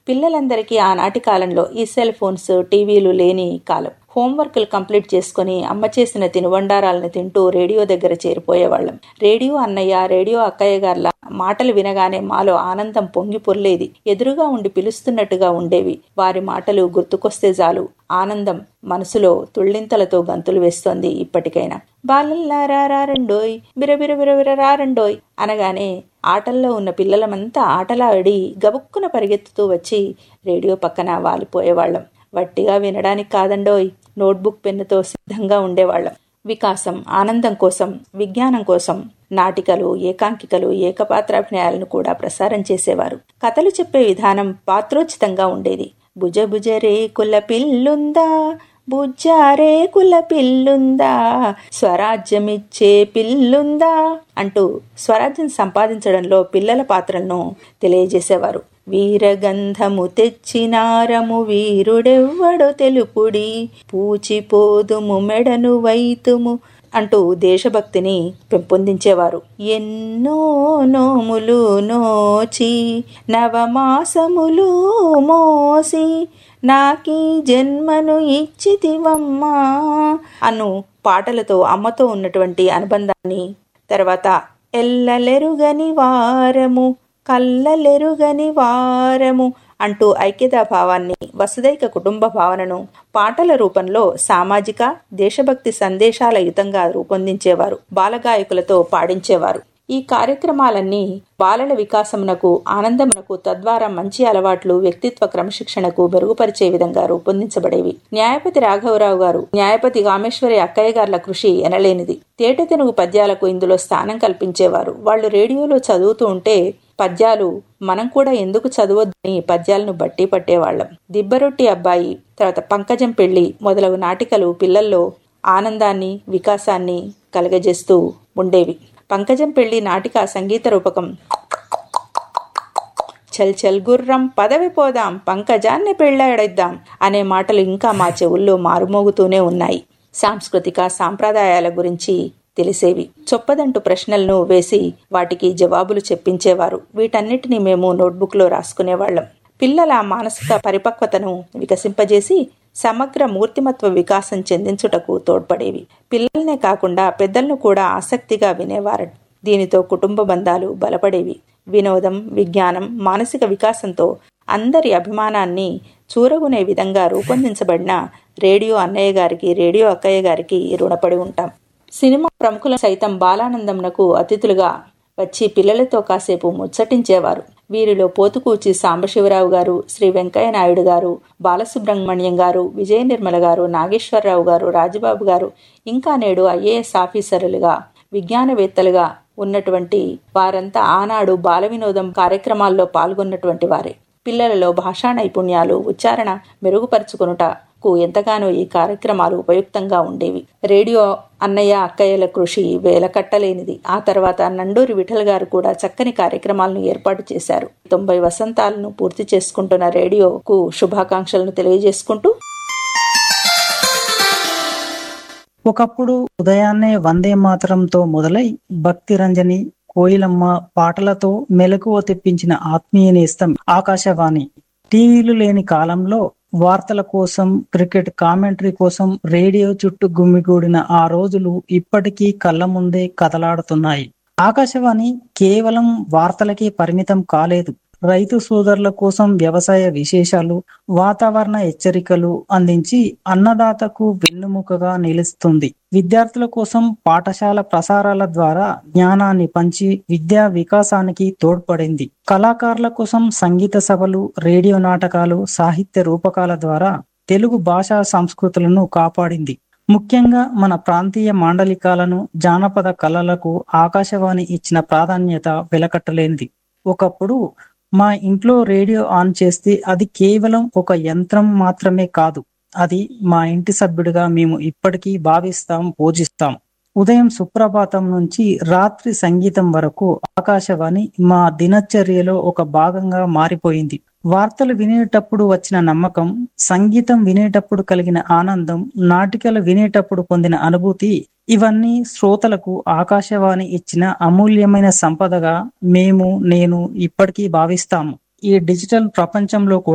పిల్లలందరికీ ఆనాటి కాలంలో ఈ సెల్ ఫోన్స్ టీవీలు లేని కాలం హోంవర్క్లు కంప్లీట్ చేసుకుని అమ్మ చేసిన తినుబండారాలను తింటూ రేడియో దగ్గర చేరిపోయేవాళ్ళం రేడియో అన్నయ్య రేడియో అక్కయ్య గార్ల మాటలు వినగానే మాలో ఆనందం పొంగి పొర్లేది ఎదురుగా ఉండి పిలుస్తున్నట్టుగా ఉండేవి వారి మాటలు గుర్తుకొస్తే చాలు ఆనందం మనసులో తుళ్ళింతలతో గంతులు వేస్తోంది ఇప్పటికైనా బాలల్లారా రారండోయ్ బిరబిర బిరబిర రారండోయ్ అనగానే ఆటల్లో ఉన్న పిల్లలమంతా ఆటలాడి గబుక్కున పరిగెత్తుతూ వచ్చి రేడియో పక్కన వాలిపోయేవాళ్ళం వట్టిగా వినడానికి కాదండోయ్ నోట్బుక్ పెన్నుతో సిద్ధంగా ఉండేవాళ్ళం వికాసం ఆనందం కోసం విజ్ఞానం కోసం నాటికలు ఏకాంకికలు ఏకపాత్రాభినయాలను కూడా ప్రసారం చేసేవారు కథలు చెప్పే విధానం పాత్రోచితంగా ఉండేది భుజ భుజ రేకుల పిల్లుందా బుజ్జారే కుల పిల్లుందా స్వరాజ్యమిచ్చే పిల్లుందా అంటూ స్వరాజ్యం సంపాదించడంలో పిల్లల పాత్రలను తెలియజేసేవారు వీరగంధము తెచ్చినారము వీరుడెవ్వడో తెలుపుడి పూచిపోదుము మెడను వైతుము అంటూ దేశభక్తిని పెంపొందించేవారు ఎన్నో నోములు నోచి నవమాసములు మోసి నాకీ జన్మను ఇచ్చితివమ్మా అను పాటలతో అమ్మతో ఉన్నటువంటి అనుబంధాన్ని తర్వాత ఎల్లలెరుగని వారము కల్లలెరుగని వారము అంటూ ఐక్యతా భావాన్ని వసుదైక కుటుంబ భావనను పాటల రూపంలో సామాజిక దేశభక్తి సందేశాల యుతంగా రూపొందించేవారు బాలగాయకులతో పాడించేవారు ఈ కార్యక్రమాలన్నీ బాలల వికాసమునకు ఆనందమునకు తద్వారా మంచి అలవాట్లు వ్యక్తిత్వ క్రమశిక్షణకు మెరుగుపరిచే విధంగా రూపొందించబడేవి న్యాయపతి రాఘవరావు గారు న్యాయపతి కామేశ్వరి అక్కయ్య గార్ల కృషి ఎనలేనిది తేట తెనుగు పద్యాలకు ఇందులో స్థానం కల్పించేవారు వాళ్ళు రేడియోలో చదువుతూ ఉంటే పద్యాలు మనం కూడా ఎందుకు చదవద్దని పద్యాలను బట్టి పట్టేవాళ్లం దిబ్బరొట్టి అబ్బాయి తర్వాత పంకజం పెళ్లి మొదలగు నాటికలు పిల్లల్లో ఆనందాన్ని వికాసాన్ని కలగజేస్తూ ఉండేవి పంకజం పెళ్లి నాటిక సంగీత రూపకం చల్ చల్ గుర్రం పదవి పోదాం పంకజాన్ని పెళ్ళాడిద్దాం అనే మాటలు ఇంకా మా చెవుల్లో మారుమోగుతూనే ఉన్నాయి సాంస్కృతిక సాంప్రదాయాల గురించి తెలిసేవి చొప్పదంటూ ప్రశ్నలను వేసి వాటికి జవాబులు చెప్పించేవారు వీటన్నిటిని మేము నోట్బుక్లో రాసుకునేవాళ్లం పిల్లల మానసిక పరిపక్వతను వికసింపజేసి సమగ్ర మూర్తిమత్వ వికాసం చెందించుటకు తోడ్పడేవి పిల్లల్నే కాకుండా పెద్దలను కూడా ఆసక్తిగా వినేవారు దీనితో కుటుంబ బంధాలు బలపడేవి వినోదం విజ్ఞానం మానసిక వికాసంతో అందరి అభిమానాన్ని చూరగునే విధంగా రూపొందించబడిన రేడియో అన్నయ్య గారికి రేడియో అక్కయ్య గారికి రుణపడి ఉంటాం సినిమా ప్రముఖుల సైతం బాలానందంనకు అతిథులుగా వచ్చి పిల్లలతో కాసేపు ముచ్చటించేవారు వీరిలో పోతుకూచి సాంబశివరావు గారు శ్రీ వెంకయ్య నాయుడు గారు బాలసుబ్రహ్మణ్యం గారు విజయ నిర్మల గారు నాగేశ్వరరావు గారు రాజబాబు గారు ఇంకా నేడు ఐఏఎస్ ఆఫీసర్లుగా విజ్ఞానవేత్తలుగా ఉన్నటువంటి వారంతా ఆనాడు బాల వినోదం కార్యక్రమాల్లో పాల్గొన్నటువంటి వారే పిల్లలలో భాషా నైపుణ్యాలు ఉచ్చారణ మెరుగుపరుచుకొనుటకు ఎంతగానో ఈ కార్యక్రమాలు ఉపయుక్తంగా ఉండేవి రేడియో అన్నయ్య అక్కయ్యల కృషి వేలకట్టలేనిది ఆ తర్వాత నండూరి విఠల్ గారు కూడా చక్కని కార్యక్రమాలను ఏర్పాటు చేశారు తొంభై వసంతాలను పూర్తి చేసుకుంటున్న రేడియోకు శుభాకాంక్షలను తెలియజేసుకుంటూ ఒకప్పుడు ఉదయాన్నే వందే మాతరంతో మొదలై భక్తి రంజని కోయిలమ్మ పాటలతో మెలకువ తెప్పించిన ఆత్మీయ నేస్తం ఆకాశవాణి టీవీలు లేని కాలంలో వార్తల కోసం క్రికెట్ కామెంటరీ కోసం రేడియో చుట్టూ గుమ్మిగూడిన ఆ రోజులు ఇప్పటికీ కళ్ళ ముందే కదలాడుతున్నాయి ఆకాశవాణి కేవలం వార్తలకే పరిమితం కాలేదు రైతు సోదరుల కోసం వ్యవసాయ విశేషాలు వాతావరణ హెచ్చరికలు అందించి అన్నదాతకు వెన్నుముకగా నిలుస్తుంది విద్యార్థుల కోసం పాఠశాల ప్రసారాల ద్వారా జ్ఞానాన్ని పంచి విద్యా వికాసానికి తోడ్పడింది కళాకారుల కోసం సంగీత సభలు రేడియో నాటకాలు సాహిత్య రూపకాల ద్వారా తెలుగు భాషా సంస్కృతులను కాపాడింది ముఖ్యంగా మన ప్రాంతీయ మాండలికాలను జానపద కళలకు ఆకాశవాణి ఇచ్చిన ప్రాధాన్యత వెలకట్టలేనిది ఒకప్పుడు మా ఇంట్లో రేడియో ఆన్ చేస్తే అది కేవలం ఒక యంత్రం మాత్రమే కాదు అది మా ఇంటి సభ్యుడిగా మేము ఇప్పటికీ భావిస్తాం పూజిస్తాం ఉదయం సుప్రభాతం నుంచి రాత్రి సంగీతం వరకు ఆకాశవాణి మా దినచర్యలో ఒక భాగంగా మారిపోయింది వార్తలు వినేటప్పుడు వచ్చిన నమ్మకం సంగీతం వినేటప్పుడు కలిగిన ఆనందం నాటికలు వినేటప్పుడు పొందిన అనుభూతి ఇవన్నీ శ్రోతలకు ఆకాశవాణి ఇచ్చిన అమూల్యమైన సంపదగా మేము నేను ఇప్పటికీ భావిస్తాము ఈ డిజిటల్ ప్రపంచంలో